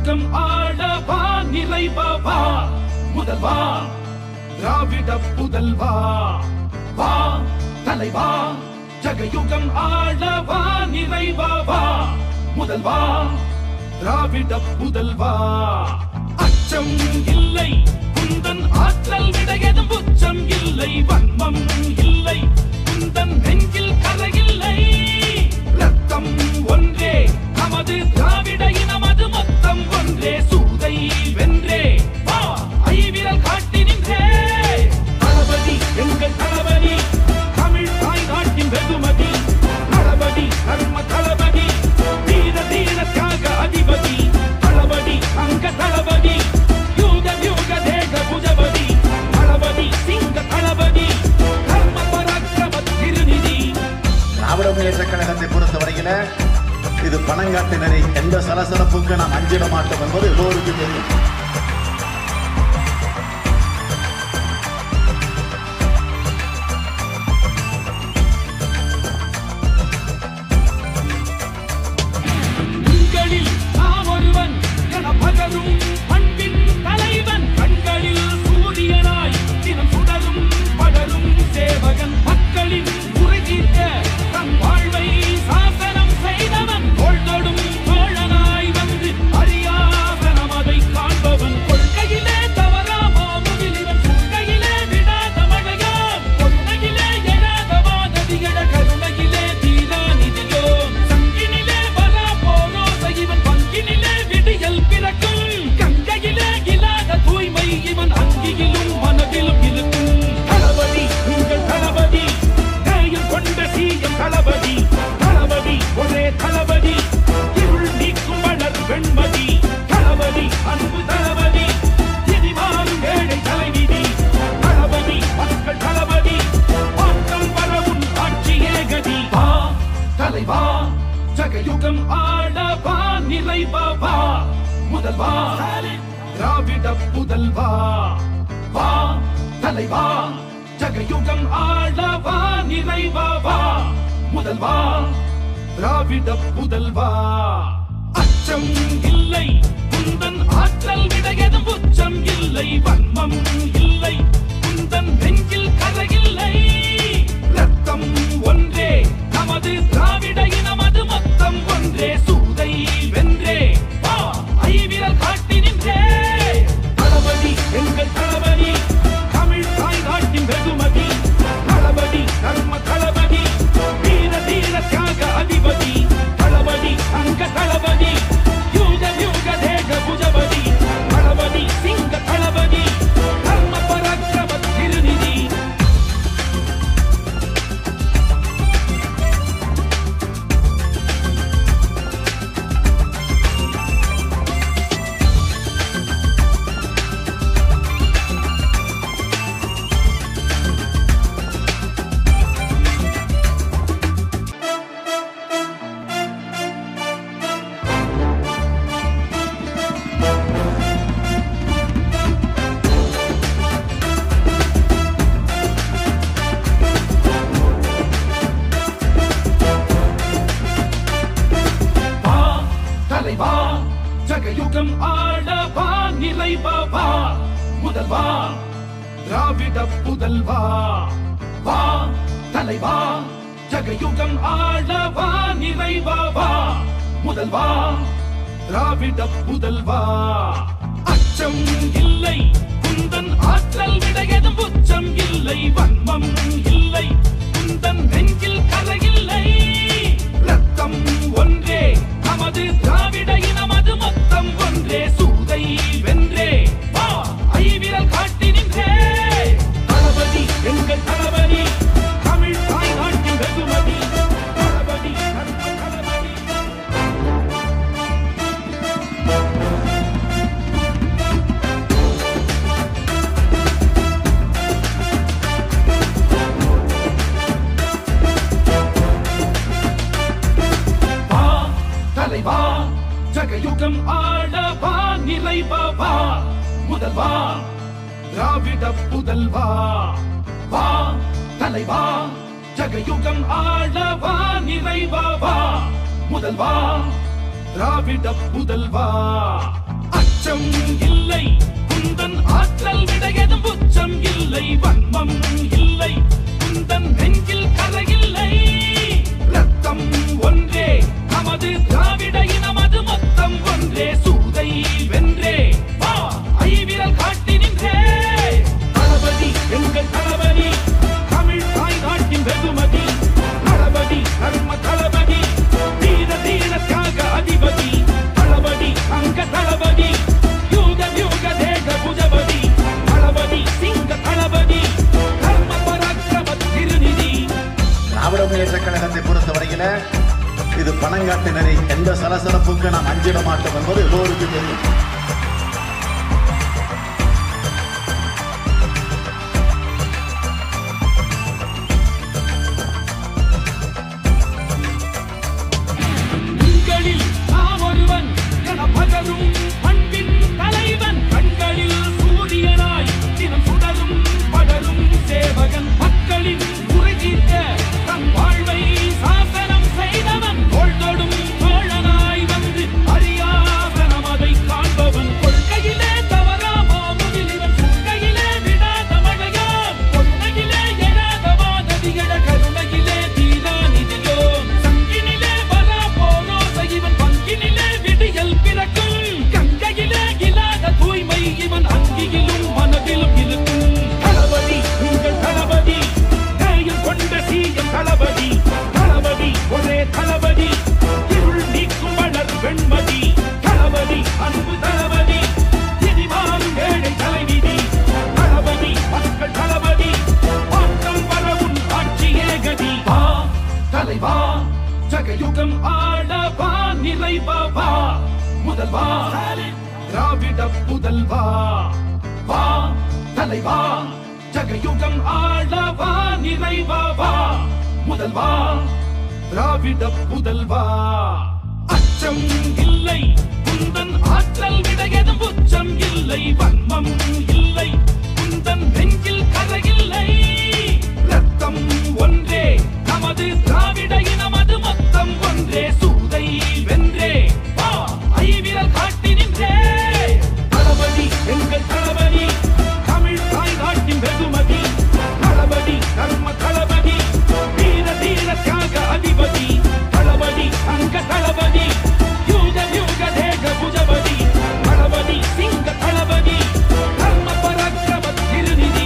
ஜகயுகம் ஆளவா நிறைவா முதல்வா திராவிட புதல்வா வா தலைவா ஜகயுகம் ஆளவா நிறைவா முதல்வா திராவிட புதல்வா அச்சம் இல்லை குந்தன் ஆற்றல் விடையதும் உச்சம் இல்லை வன்மம் இல்லை குந்தன் நெஞ்சில் கரையில்லை ரத்தம் ஒன்றே நமது திராவிட இனமது மொத்தம் ஒன்றே சூதை வென்றே வா ஐவிரல் காட்டி நின்றே தளபதி எங்கள் தளபதி தமிழ் தாய் நாட்டின் வெகுமதி தளபதி தர்ம தளபதி தீர தீர தியாக அதிபதி தளபதி அங்க தளபதி யூக யூக தேக புஜபதி தளபதி சிங்க தளபதி தர்ம பராக்கிரம திருநிதி திராவிட முன்னேற்ற கழகத்தை பொறுத்தவரையில இது பணங்காட்டினரை எந்த சலசலப்புக்கு நாம் அஞ்சிட மாட்டோம் என்பது எல்லோருக்கும் தெரியும் உங்களில் நான் ஒருவன் என பகரும் பண்பின் தலைவன் கண்களில் சூரியனாய் தினம் சுடரும் படரும் சேவகன் மக்களின் உரை தீர்க்க தன் வாழ்வை சாசனம் செய்தவன் தோள்தொடும் தோழனாய் வந்து அறியாசனம் அதை காண்பவன் கொள்கையிலே தவறாமா முகிலிவன் கொள்கையிலே விடாத மழையான் கொள்கையிலே எழாதவா நதிகள கருணையிலே தீரா நிதியோன் சங்கினிலே வரா போரோ இவன் பங்கினிலே விடியல் பிறக்கும் கங்கையிலே இல்லாத தூய்மை இவன் அங்கியிலும் மனதிலும் இருக்கும் தளபதி உங்கள் தளபதி நேயம் கொண்ட சீயம் தளபதி தளபதி ஒரே தளபதி இருள் நீக்கும் வளர் வெண்மதி தளபதி அன்பு தளபதி இனி மாறும் ஏழை தலைவிதி தளபதி மக்கள் தளபதி மாற்றம் வரவும் ஆட்சியே கதி வா தலைவா ஜகயுகம் ஆளவா நிறைவா வா முதல்வா திராவிட புதல்வா வா தலைவா ஜகயுகம் ஆளவா நிறைவா வா முதல்வா திராவிட புதல்வா அச்சம் இல்லை குந்தன் ஆற்றல் விடையதும் உச்சம் இல்லை வன்மம் இல்லை குந்தன் நெஞ்சில் கரையில்லை ரத்தம் ஒன்றே நமது திராவிட இனமது மொத்தம் ஒன்றே சூதை வென்றே வா ஐவிரல் காட்டி நின்றே தளபதி எங்கள் தளபதி தமிழ் தாய் நாட்டின் வெகுமதி தளபதி தர்ம தளபதி வீர தீர தியாக அதிபதி தளபதி அங்க தளபதி யூக யூக தேக புஜபதி தளபதி சிங்க தளபதி தர்ம பராக்கிரம திருநிதி வா தலைவா ஜகயுகம் ஆளவா நிறைவா வா முதல்வா திராவிட புதல்வா வா தலைவா ஜகயுகம் ஆளவா நிறைவா வா முதல்வா திராவிட புதல்வா அச்சம் இல்லை குந்தன் ஆற்றல் விடையதும் உச்சம் இல்லை வன்மம் இல்லை குந்தன் நெஞ்சில் கரையில்லை ரத்தம் ஒன்றே நமது திராவிட இனமது மொத்தம் ஒன்றே சூதை வென்றே வா ஐவிரல் காட்டி நின்றே தளபதி எங்கள் தளபதி தமிழ் தாய் நாட்டின் வெகுமதி தளபதி தர்ம தளபதி வா தலைவா ஜகயுகம் ஆளவா நிறைவா வா முதல்வா திராவிட புதல்வா வா தலைவா ஜகயுகம் ஆளவா நிறைவா வா முதல்வா திராவிட புதல்வா அச்சம் இல்லை குந்தன் ஆற்றல் விடையதும் உச்சம் இல்லை வன்மம் இல்லை குந்தன் நெஞ்சில் கரையில்லை ரத்தம் ஒன்றே நமது திராவிட இனமது மொத்தம் ஒன்றே சூதை வென்றே வா ஐவிரல் காட்டி நின்றே தளபதி எங்கள் தளபதி தமிழ் தாய் நாட்டின் வெகுமதி தளபதி தர்ம தளபதி தீர தீர தியாக அதிபதி தளபதி அங்க தளபதி யூக யூக தேக புஜபதி தளபதி சிங்க தளபதி தர்ம பராக்கிரம திருநிதி திராவிட முன்னேற்ற கழகத்தை பொறுத்தவரையில இது பணங்காட்டு நெறி எந்த சலசலப்புக்கு நாம் அஞ்சிட மாட்டோம் என்பது எல்லோருக்கும் தெரியும் உங்களில் நாம் ஒருவன் என பகரும் அன்பின் தலைவன் கண்களில் சூரியனாய் தினம் சுடரும் படரும் சேவகன் மக்களின் குறை தீர்க்க தன் வாழ்வை சாசனம் செய்தவன் தோள் தொடும் தோழனாய் வந்து அறியாசனம் அதை காண்பவன் கொள்கையிலே தவறாமா முகிலிவன் கொள்கையிலே விடாத மழையாம் கொள்கையிலே எழாத வானதிகள கருணையிலே தீரா நிதியோ சங்கினிலே வரா போனோ இவன் பங்கினிலே விடியல் பிறக்கும் கங்கையிலே இல்லாத தூய்மை இவன் அங்கியிலும் மனதிலும் இருக்கும் தளபதி உங்கள் தளபதி நேயம் கொண்ட சீயம் தளபதி தளபதி ஒரே தளபதி இருள் நீக்கும் வளர் வெண்மதி தளபதி அன்பு தளபதி இனி மாறும் ஏழை தலைவிதி தளபதி மக்கள் தளபதி மாற்றம் வரவும் ஆட்சியே கதி வா தலைவா ஜகயுகம் ஆளவா நிறைவா வா முதல்வா திராவிட புதல்வா வா தலைவா ஜகயுகம் ஆளவா நிறைவா வா முதல்வா திராவிட புதல்வா அச்சம் இல்லை குந்தன் ஆற்றல் விடையதும் உச்சம் இல்லை வன்மம் இல்லை குந்தன் நெஞ்சில் கரையில்லை ரத்தம் ஒன்றே நமது திராவிட இனமது மொத்தம் ஒன்றே சூதை வென்றே வா ஐவிரல் காட்டி நின்றே தளபதி எங்கள் தளபதி தமிழ் தாய் நாட்டின் வெகுமதி தளபதி தர்ம தளபதி வீர தீர தியாக அதிபதி தளபதி அங்க தளபதி யூக யூக தேக புஜபதி தளபதி சிங்க தளபதி தர்ம பராக்கிரம திருநிதி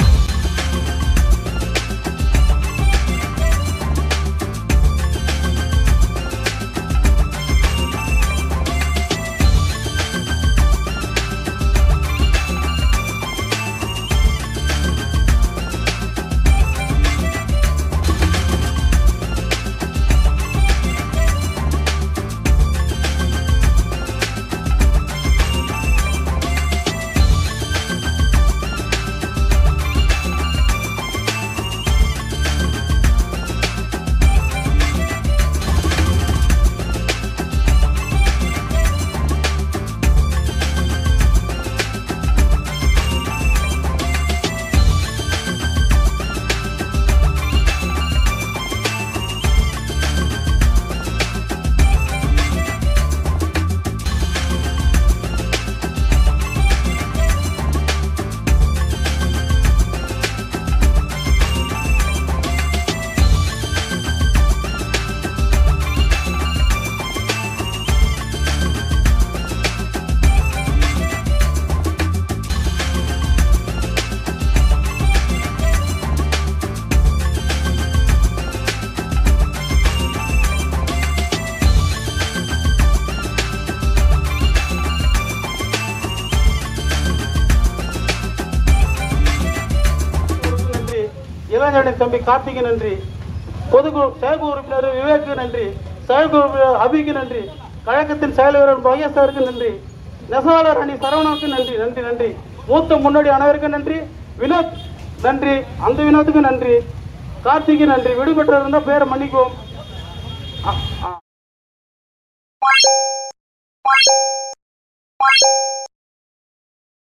நன்றி இளைஞரின் தம்பி கார்த்திகை நன்றி பொதுக்குழு செயற்குழு உறுப்பினர் விவேக்கு நன்றி செயற்குழு உறுப்பினர் அபிக்கு நன்றி கழகத்தின் செயலாளர் வைஎஸ்ஆருக்கு நன்றி நெசவாளர் அணி சரவணனுக்கு நன்றி நன்றி நன்றி மூத்த முன்னோடி அனைவருக்கும் நன்றி வினோத் நன்றி அந்த வினோத்துக்கு நன்றி கார்த்திகை நன்றி விடுபட்டு இருந்தால் பேரை மன்னிக்குவோம் அ- அ-